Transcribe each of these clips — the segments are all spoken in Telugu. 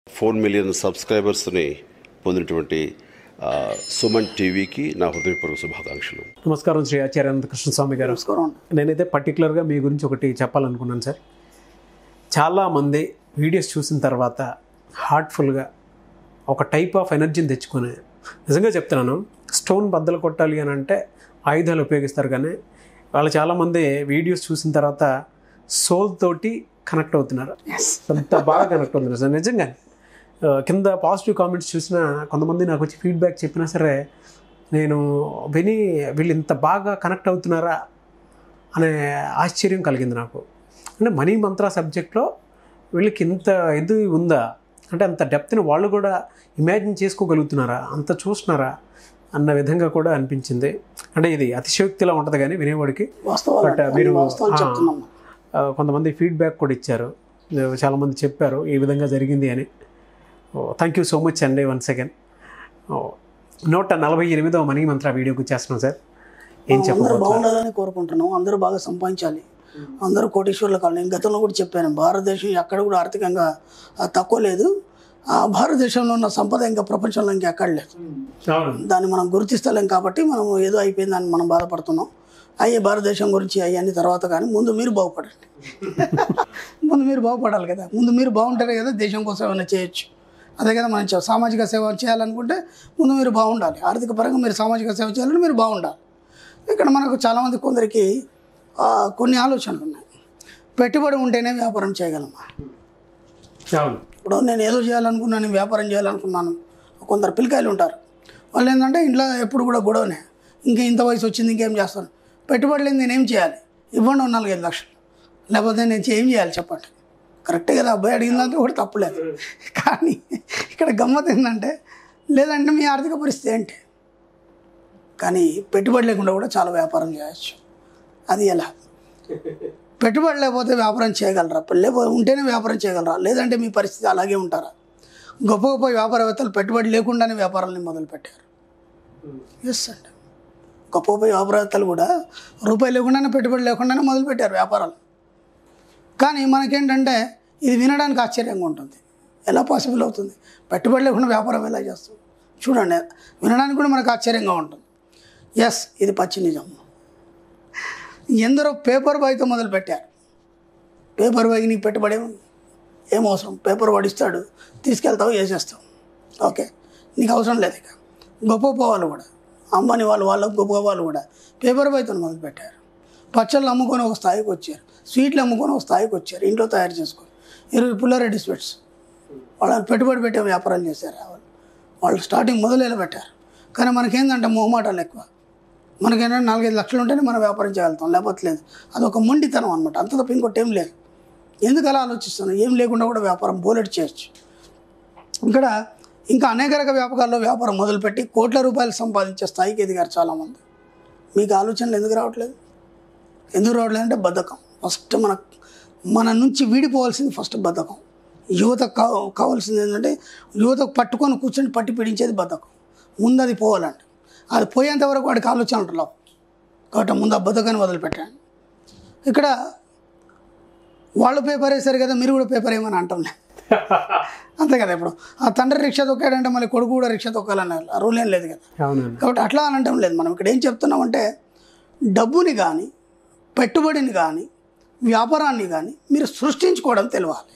ఫోర్ మిలియన్ సబ్స్క్రైబర్స్ని పొందినటువంటి ఆ, సుమన్ టీవీకి నా హృదయపూర్వక శుభాకాంక్షలు నమస్కారం శ్రీ ఆచార్యానంద కృష్ణస్వామి గారు నమస్కారం నేనైతే పర్టికులర్గా మీ గురించి ఒకటి చెప్పాలనుకున్నాను సార్ చాలామంది వీడియోస్ చూసిన తర్వాత హార్ట్ఫుల్గా ఒక టైప్ ఆఫ్ ఎనర్జీని తెచ్చుకొని నిజంగా చెప్తున్నాను స్టోన్ బద్దలు కొట్టాలి అని అంటే ఆయుధాలు ఉపయోగిస్తారు కానీ వాళ్ళు చాలామంది వీడియోస్ చూసిన తర్వాత సోల్ తోటి కనెక్ట్ అవుతున్నారు అంత బాగా కనెక్ట్ అవుతున్నారు సార్ నిజంగా ఆ, కింద పాజిటివ్ కామెంట్స్ చూసిన కొంతమంది నాకు వచ్చి ఫీడ్బ్యాక్ చెప్పినా సరే నేను విని వీళ్ళు ఇంత బాగా కనెక్ట్ అవుతున్నారా అనే ఆశ్చర్యం కలిగింది నాకు అంటే మనీ మంత్ర సబ్జెక్ట్లో వీళ్ళకి ఇంత ఇది ఉందా అంటే అంత డెప్త్ని వాళ్ళు కూడా ఇమాజిన్ చేసుకోగలుగుతున్నారా అంత చూస్తున్నారా అన్న విధంగా కూడా అనిపించింది అంటే ఇది అతిశయోక్తిలా ఉంటుంది కానీ వినేవాడికి వాస్తవాలు బట్ అంటే మీరు అన్ని వాస్తవాలు ఆ, చెప్తున్నాం ఆ, కొంతమంది ఫీడ్బ్యాక్ కూడా ఇచ్చారు చాలామంది చెప్పారు ఈ విధంగా జరిగింది అని థ్యాంక్ యూ సో మచ్ అండి వన్ సెకండ్ నూట నలభై ఎనిమిదవ మనీ మంత్ర వీడియోకి వచ్చేస్తున్నాం సార్ ఏం అందరూ చెప్పబోతున్నారు బాగుండాలని కోరుకుంటున్నాం అందరూ బాగా సంపాదించాలి అందరూ కోటీశ్వర్లు కావాలి నేను గతంలో కూడా చెప్పాను భారతదేశం ఎక్కడ కూడా ఆర్థికంగా ఆ, తక్కువ లేదు ఆ భారతదేశంలో ఉన్న సంపద ఇంకా ప్రపంచంలో ఇంకా ఎక్కడ లేదు అవును దాన్ని మనం గుర్తిస్తలేం కాబట్టి మనం ఏదో అయిపోయిందని మనం బాధపడుతున్నాం అయ్యే భారతదేశం గురించి అవన్నీ తర్వాత కానీ ముందు మీరు బాగుపడండి ముందు మీరు బాగుపడాలి కదా ముందు మీరు బాగుంటారే కదా దేశం కోసం ఏమైనా చేయొచ్చు అదే కదా మనం చే- సామాజిక సేవ చేయాలనుకుంటే ముందు మీరు బాగుండాలి ఆర్థిక పరంగా మీరు సామాజిక సేవ చేయాలంటే మీరు బాగుండాలి ఇక్కడ మనకు చాలామంది కొందరికి ఆ, కొన్ని ఆలోచనలు ఉన్నాయి పెట్టుబడి ఉంటేనే వ్యాపారం చేయగలమా అవును ఇప్పుడు నేను ఏదో చేయాలనుకున్నాను వ్యాపారం చేయాలనుకున్నాను కొందరు పిల్లకాయలు ఉంటారు వాళ్ళు ఏంటంటే ఇంట్లో ఎప్పుడు కూడా గొడవనే ఇంకా ఇంత వయసు వచ్చింది ఇంకేం చేస్తాను పెట్టుబడి లేని నేను ఏం చేయాలి ఇవ్వండి ఓ నాలుగైదు లక్షలు లేకపోతే నేను చే- ఏం చేయాలి చెప్పండి కరెక్టే కదా అబ్బాయి అడిగిన దాంట్లో కూడా తప్పులేదు కానీ ఇక్కడ గమ్మత్ ఏంటంటే లేదంటే మీ ఆర్థిక పరిస్థితి ఏంటి కానీ పెట్టుబడి లేకుండా కూడా చాలా వ్యాపారం చేయొచ్చు అది ఎలా పెట్టుబడి లేకపోతే వ్యాపారం చేయగలరా లేకపోతే ఉంటేనే వ్యాపారం చేయగలరా లేదంటే మీ పరిస్థితి అలాగే ఉంటారా గొప్ప గొప్ప వ్యాపారవేత్తలు పెట్టుబడి లేకుండానే వ్యాపారాన్ని మొదలుపెట్టారు ఎస్ అండి గొప్ప గొప్ప వ్యాపారవేత్తలు కూడా రూపాయి లేకుండానే పెట్టుబడి లేకుండానే మొదలుపెట్టారు వ్యాపారాలు కానీ మనకేంటంటే ఇది వినడానికి ఆశ్చర్యంగా ఉంటుంది ఎలా పాసిబుల్ అవుతుంది పెట్టుబడి లేకుండా వ్యాపారం ఎలా చేస్తుంది చూడండి వినడానికి కూడా మనకు ఆశ్చర్యంగా ఉంటుంది ఎస్ ఇది పచ్చి నిజం ఎందరో పేపర్ బాయ్తో మొదలుపెట్టారు పేపర్ బాయ్కి నీకు పెట్టుబడి ఏముంది? ఏం అవసరం పేపర్ పడిస్తాడు తీసుకెళ్తావు వేసేస్తావు ఓకే నీకు అవసరం లేదు ఇక గొప్ప గొప్ప వాళ్ళు కూడా అంబానీ వాళ్ళు వాళ్ళ గొప్ప గొప్ప వాళ్ళు కూడా పేపర్ బాయ్తో మొదలుపెట్టారు పచ్చళ్ళు అమ్ముకొని ఒక స్థాయికి వచ్చారు స్వీట్లు అమ్ముకొని ఒక స్థాయికి వచ్చారు ఇంట్లో తయారు చేసుకొని ఇరవై పుల్లారెడ్డి స్వీట్స్ వాళ్ళని పెట్టుబడి పెట్టే వ్యాపారాలు చేశారు వాళ్ళు వాళ్ళు స్టార్టింగ్ మొదలు పెట్టారు కానీ మనకేందంటే మొహమాటాలు ఎక్కువ మనకేంటంటే నాలుగైదు లక్షలు ఉంటేనే మనం వ్యాపారం చేయగలుగుతాం లేకపోతే లేదు అదొక మొండితనం అనమాట అంత తప్ప ఇంకోటి ఏం లేదు ఎందుకు అలా ఆలోచిస్తాను ఏం లేకుండా కూడా వ్యాపారం బోలెట్ చేయొచ్చు ఇక్కడ ఇంకా అనేక రకాల వ్యాపకాల్లో వ్యాపారం మొదలుపెట్టి కోట్ల రూపాయలు సంపాదించే స్థాయికి ఎదిగారు చాలామంది మీకు ఆలోచనలు ఎందుకు రావట్లేదు ఎందుకు రావట్లేదు అంటే బద్ధకం ఫస్ట్ మన మన నుంచి వీడిపోవాల్సింది ఫస్ట్ బద్ధకం యువత కా కావాల్సింది ఏంటంటే యువతకు పట్టుకొని కూర్చొని పట్టి పీడించేది బద్ధకం ముందు అది పోవాలండి అది పోయేంత వరకు వాడికి ఆలోచనలు రావు కాబట్టి ముందు ఆ బద్ధకాన్ని వదిలిపెట్టాను ఇక్కడ వాళ్ళు పేపర్ వేశారు కదా మీరు కూడా పేపర్ వేయమని అంటాం లేదు అంతే కదా ఇప్పుడు ఆ తండ్రి రిక్షా తొక్కాడంటే మళ్ళీ కొడుకు కూడా రిక్షా తొక్కాలన్న ఆ రూల్ ఏం లేదు కదా అవునండి కాబట్టి అట్లా అనటం లేదు మనం ఇక్కడ ఏం చెప్తున్నామంటే డబ్బుని కానీ పెట్టుబడిని కానీ వ్యాపారాన్ని కానీ మీరు సృష్టించుకోవడం తెలియాలి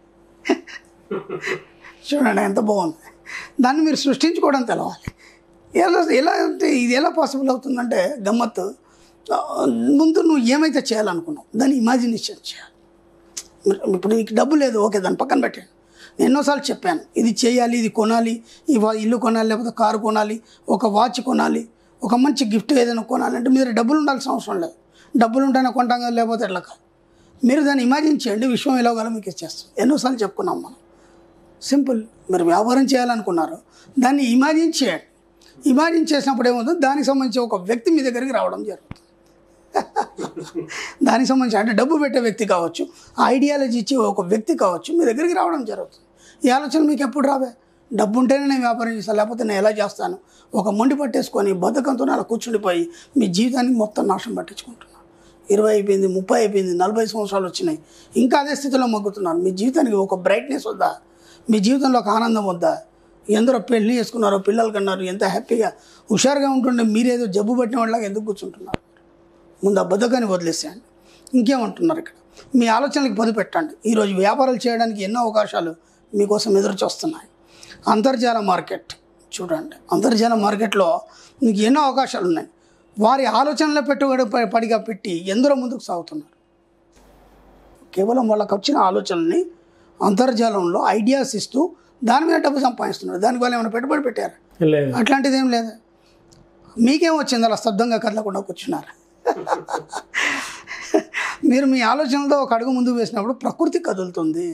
చూడండి ఎంత బాగుంది దాన్ని మీరు సృష్టించుకోవడం తెలవాలి ఎలా ఎలా అంటే ఇది ఎలా పాసిబుల్ అవుతుందంటే గమ్మత్తు ఆ, ముందు నువ్వు ఏమైతే చేయాలనుకున్నావు దాన్ని ఇమాజినేషన్ చేయాలి ఇప్పుడు నీకు డబ్బు లేదు ఓకే దాన్ని పక్కన పెట్టాను నేను ఎన్నోసార్లు చెప్పాను ఇది చేయాలి ఇది కొనాలి ఈ వా- ఇల్లు కొనాలి లేకపోతే కారు కొనాలి ఒక వాచ్ కొనాలి ఒక మంచి గిఫ్ట్ ఏదైనా కొనాలి అంటే మీరు డబ్బులు ఉండాల్సిన అవసరం లేదు డబ్బులు ఉంటేనే కొంటాం కదా లేకపోతే ఎట్లా కాదు మీరు దాన్ని ఇమాజిన్ చేయండి విశ్వం ఎలాగోలా మీకు ఇచ్చేస్తాం ఎన్నోసార్లు చెప్పుకున్నాం మనం సింపుల్ మీరు వ్యాపారం చేయాలనుకున్నారు దాన్ని ఇమాజిన్ చేయండి ఇమాజిన్ చేసినప్పుడు ఏమవుతుంది దానికి సంబంధించి ఒక వ్యక్తి మీ దగ్గరికి రావడం జరుగుతుంది దానికి సంబంధించి అంటే డబ్బు పెట్టే వ్యక్తి కావచ్చు ఐడియాలజీ ఇచ్చే ఒక వ్యక్తి కావచ్చు మీ దగ్గరికి రావడం జరుగుతుంది ఈ ఆలోచన మీకు ఎప్పుడు రావే డబ్బు ఉంటేనే నేను వ్యాపారం చేస్తాను లేకపోతే నేను ఎలా చేస్తాను ఒక మొండి పట్టేసుకొని బద్ధకంతో అలా కూర్చుండిపోయి మీ జీవితానికి మొత్తం నాశనం పట్టించుకుంటున్నాను ఇరవై అయిపోయింది ముప్పై అయిపోయింది నలభై సంవత్సరాలు వచ్చినాయి ఇంకా అదే స్థితిలో మగ్గుతున్నారు మీ జీవితానికి ఒక బ్రైట్నెస్ వద్దా మీ జీవితంలో ఒక ఆనందం వద్దా ఎందరో పెళ్లి చేసుకున్నారో పిల్లలు కన్నారు ఎంత హ్యాపీగా హుషారుగా ఉంటుండే మీరేదో జబ్బు పట్టిన వాళ్ళగా ఎందుకు కూర్చుంటున్నారు ముందు ఆ బద్ధకాన్ని వదిలేసేయండి ఇంకేమంటున్నారు ఇక్కడ మీ ఆలోచనలకు పొది పెట్టండి ఈరోజు వ్యాపారాలు చేయడానికి ఎన్నో అవకాశాలు మీకోసం ఎదురు చూస్తున్నాయి అంతర్జాల మార్కెట్ చూడండి అంతర్జాల మార్కెట్లో మీకు ఎన్నో అవకాశాలు ఉన్నాయి వారి ఆలోచనలో పెట్టుబడి ప- పడిగా పెట్టి ఎందరో ముందుకు సాగుతున్నారు కేవలం వాళ్ళకి వచ్చిన ఆలోచనల్ని అంతర్జాలంలో ఐడియాస్ ఇస్తూ దాని మీద డబ్బు సంపాదిస్తున్నారు దానికి వాళ్ళు ఏమైనా పెట్టుబడి పెట్టారు లేదు అట్లాంటిది ఏం లేదు మీకేం వచ్చింది అలా స్తబ్దంగా కదలకుండా కూర్చున్నారు మీరు మీ ఆలోచనలతో ఒక అడుగు ముందుకు వేసినప్పుడు ప్రకృతి కదులుతుంది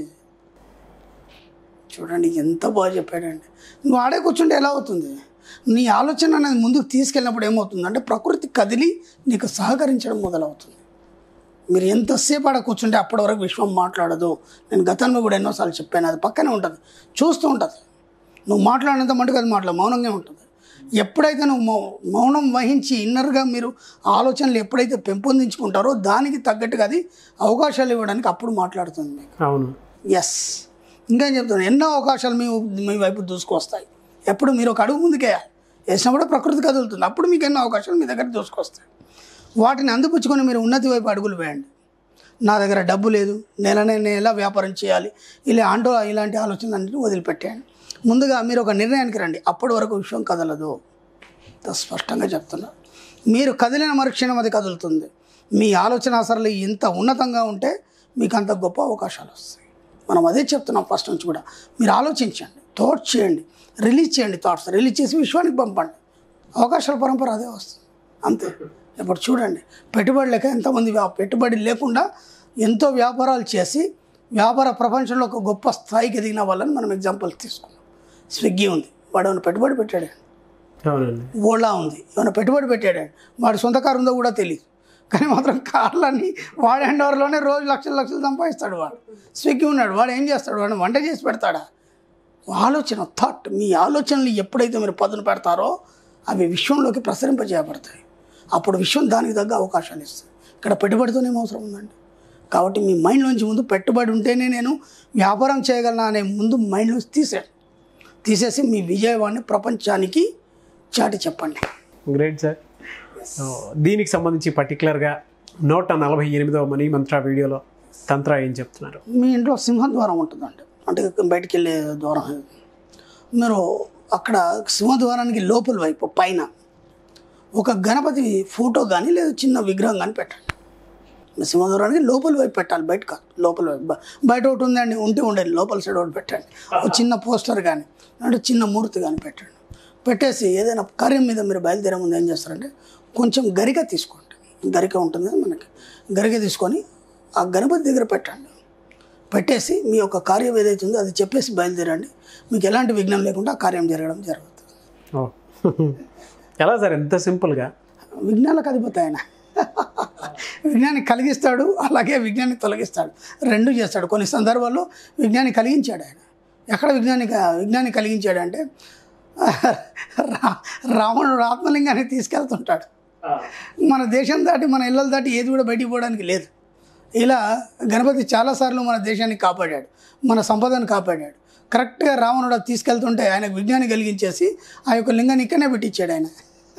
చూడండి ఎంత బాగా చెప్పాడండి నువ్వు ఆడే కూర్చుంటే ఎలా అవుతుంది నీ ఆలోచన అనేది ముందుకు తీసుకెళ్ళినప్పుడు ఏమవుతుంది అంటే ప్రకృతి కదిలి నీకు సహకరించడం మొదలవుతుంది మీరు ఎంతసేపు ఆడ కూర్చుంటే అప్పటి వరకు విశ్వం మాట్లాడదు నేను గతంలో కూడా ఎన్నోసార్లు చెప్పాను అది పక్కనే ఉంటుంది చూస్తూ ఉంటుంది నువ్వు మాట్లాడినంత మటుకు అది మాట్లాడు మౌనంగా ఉంటుంది ఎప్పుడైతే నువ్వు మౌ- మౌనం వహించి ఇన్నర్గా మీరు ఆలోచనలు ఎప్పుడైతే పెంపొందించుకుంటారో దానికి తగ్గట్టుగా అది అవకాశాలు ఇవ్వడానికి అప్పుడు మాట్లాడుతుంది మీకు అవును ఎస్ ఇంకేం చెప్తాను ఎన్నో అవకాశాలు మీ మీ వైపు దూసుకొస్తాయి ఎప్పుడు మీరు ఒక అడుగు ముందుకేయాలి వేసినప్పుడు ప్రకృతి కదులుతుంది అప్పుడు మీకు ఎన్నో అవకాశాలు మీ దగ్గర దూసుకొస్తాయి వాటిని అందిపుచ్చుకొని మీరు ఉన్నతి వైపు అడుగులు వేయండి నా దగ్గర డబ్బు లేదు నెలనే నేను ఎలా వ్యాపారం చేయాలి ఇలా అంటూ ఇలాంటి ఆలోచనలన్నింటినీ వదిలిపెట్టేయండి ముందుగా మీరు ఒక నిర్ణయానికి రండి అప్పటి వరకు విషయం కదలదు ఇంత స్పష్టంగా చెప్తున్నా మీరు కదిలిన మరుక్షణం అది కదులుతుంది మీ ఆలోచన అసలు ఇంత ఉన్నతంగా ఉంటే మీకు అంత గొప్ప అవకాశాలు వస్తాయి మనం అదే చెప్తున్నాం ఫస్ట్ నుంచి కూడా మీరు ఆలోచించండి థాట్స్ చేయండి రిలీజ్ చేయండి థాట్స్ రిలీజ్ చేసి విశ్వానికి పంపండి అవకాశాల పరంపర అదే వస్తుంది అంతే ఇప్పుడు చూడండి పెట్టుబడి లేక ఎంతమంది వ్యా- పెట్టుబడి లేకుండా ఎంతో వ్యాపారాలు చేసి వ్యాపార ప్రపంచంలో ఒక గొప్ప స్థాయికి ఎదిగిన వాళ్ళని మనం ఎగ్జాంపుల్ తీసుకున్నాం స్విగ్గీ ఉంది వాడు ఏమైనా పెట్టుబడి పెట్టాడు అవునండి ఓలా ఉంది ఏమైనా పెట్టుబడి పెట్టాడు వాడి సొంత కారు ఉందో కూడా తెలియదు కానీ మాత్రం కార్లన్నీ వాడి హ్యాండ్ ఓవర్లోనే రోజు లక్షలు లక్షలు సంపాదిస్తాడు వాడు స్విగ్గీ ఉన్నాడు వాడు ఏం చేస్తాడు వాడు వంట చేసి పెడతాడా ఆలోచన థాట్ మీ ఆలోచనలు ఎప్పుడైతే మీరు పదును పెడతారో అవి విశ్వంలోకి ప్రసరింపజేయబడతాయి అప్పుడు విశ్వం దానికి తగ్గ అవకాశాలు ఇస్తుంది ఇక్కడ పెట్టుబడితోనే అవసరం ఉందండి కాబట్టి మీ మైండ్లోంచి ముందు పెట్టుబడి ఉంటేనే నేను వ్యాపారం చేయగలను అనే ముందు మైండ్లోంచి తీసేయండి తీసేసి మీ విజయవాడిని ప్రపంచానికి చాటి చెప్పండి గ్రేట్ సార్ సో దీనికి సంబంధించి పర్టికులర్గా నూట నలభై ఎనిమిదవ మనీ మంత్ర వీడియోలో తంత్ర ఏం చెప్తున్నారు మీ ఇంట్లో సింహద్వారం ఉంటుందండి అంటే బయటికి వెళ్ళే ద్వారం మీరు అక్కడ సింహద్వారానికి లోపల వైపు పైన ఒక గణపతి ఫోటో కానీ లేదా చిన్న విగ్రహం కానీ పెట్టండి మీ సింహద్వారానికి లోపల వైపు పెట్టాలి బయట కాదు లోపల వైపు బ- బయట ఒకటి ఉందండి ఉంటే ఉండండి లోపల సైడ్ ఒకటి పెట్టండి ఒక చిన్న పోస్టర్ కానీ అంటే చిన్న మూర్తి కానీ పెట్టండి పెట్టేసి ఏదైనా కార్యం మీద మీరు బయలుదేరే ముందు ఏం చేస్తారంటే కొంచెం గరిక తీసుకోండి గరిక ఉంటుంది కదా మనకి గరిక తీసుకొని ఆ గణపతి దగ్గర పెట్టండి పెట్టేసి మీ యొక్క కార్యం ఏదైతే ఉందో అది చెప్పేసి బయలుదేరండి మీకు ఎలాంటి విఘ్నం లేకుండా ఆ కార్యం జరగడం జరుగుతుంది ఓ ఎలా సార్ ఎంత సింపుల్గా విజ్ఞానాలకు అధిపతి ఆయన విజ్ఞాన్ని కలిగిస్తాడు అలాగే విజ్ఞాన్ని తొలగిస్తాడు రెండు చేస్తాడు కొన్ని సందర్భాల్లో విజ్ఞాన్ని కలిగించాడు ఆయన ఎక్కడ విజ్ఞాన్ని క- విజ్ఞాన్ని కలిగించాడు అంటే రా రావణుడు ఆత్మలింగాన్ని తీసుకెళ్తుంటాడు మన దేశం దాటి మన ఇళ్ళలు దాటి ఏది కూడా బయటికి పోవడానికి లేదు ఇలా గణపతి చాలాసార్లు మన దేశాన్ని కాపాడాడు మన సంపదను కాపాడాడు కరెక్ట్గా రావణుడు అది తీసుకెళ్తుంటే ఆయనకు విజ్ఞాన్ని కలిగించేసి ఆ యొక్క లింగాన్ని ఇక్కడనే పెట్టించాడు ఆయన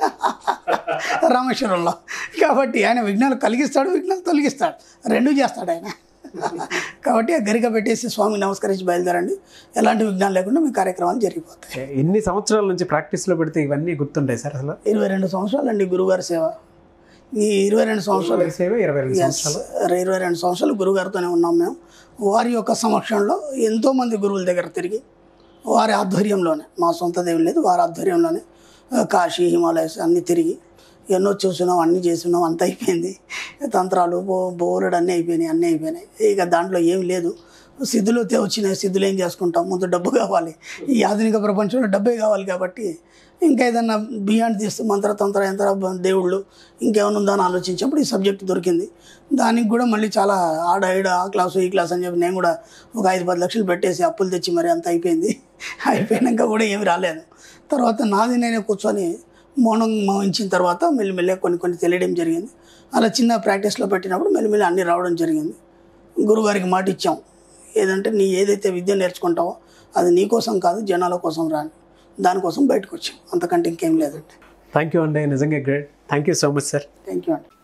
రామేశ్వరంలో కాబట్టి ఆయన విఘ్నాలు కలిగిస్తాడు విఘ్నాలు తొలగిస్తాడు రెండూ చేస్తాడు ఆయన కాబట్టి ఆ గరిక పెట్టేసి స్వామి నమస్కరించి బయలుదేరండి ఎలాంటి విఘ్నాలు లేకుండా మీ కార్యక్రమాలు జరిగిపోతాయి ఎన్ని సంవత్సరాల నుంచి ప్రాక్టీస్లో పెడితే ఇవన్నీ గుర్తుంటాయి సార్ అసలు ఇరవై రెండు సంవత్సరాలండి గురుగారి సేవ ఈ ఇరవై రెండు సంవత్సరాలు సేవ ఇరవై రెండు Yes, ఇరవై రెండు సంవత్సరాలు గురుగారితోనే ఉన్నాం మేము వారి యొక్క సమక్షంలో ఎంతోమంది గురువుల దగ్గర తిరిగి వారి ఆధ్వర్యంలోనే మా సొంత దేవుడు లేదు వారి ఆధ్వర్యంలోనే ఆ, కాశీ హిమాలయస్ అన్నీ తిరిగి ఎన్నో చూసినాం అన్నీ చేసినాం అంత అయిపోయింది తంత్రాలు బో బోలెడు అన్నీ అయిపోయినాయి అన్నీ అయిపోయినాయి ఇక దాంట్లో ఏం లేదు సిద్ధులు తే- వచ్చినాయి సిద్ధులు ఏం చేసుకుంటాం ముందు డబ్బు కావాలి ఈ ఆధునిక ప్రపంచంలో డబ్బే కావాలి కాబట్టి ఇంకా ఏదన్నా బియాండ్ తీస్తే మంత్రతంత్ర యంత్ర బ- దేవుళ్ళు ఇంకేమైనా ఉందా అని ఆలోచించినప్పుడు ఈ సబ్జెక్ట్ దొరికింది దానికి కూడా మళ్ళీ చాలా ఆడ ఈడ ఆ క్లాసు ఈ క్లాస్ అని చెప్పి నేను కూడా ఒక ఐదు పది లక్షలు పెట్టేసి అప్పులు తెచ్చి మరి అంత అయిపోయింది అయిపోయినాక కూడా ఏమి రాలేదు తర్వాత నాది నేనే కూర్చొని మౌనం మోహించిన తర్వాత మెల్లిమెల్లిగా కొన్ని కొన్ని తెలియడం జరిగింది అలా చిన్న ప్రాక్టీస్లో పెట్టినప్పుడు మెల్లిమెల్లి అన్నీ రావడం జరిగింది గురుగారికి మాట ఇచ్చాం ఏదంటే నీ ఏదైతే విద్య నేర్చుకుంటావో అది నీ కోసం కాదు జనాల కోసం రాని దానికోసం బయటకు వచ్చాం అంతకంటే ఇంకేం లేదండి థ్యాంక్ యూ అండి నిజంగా great thank you so much sir thank you అండి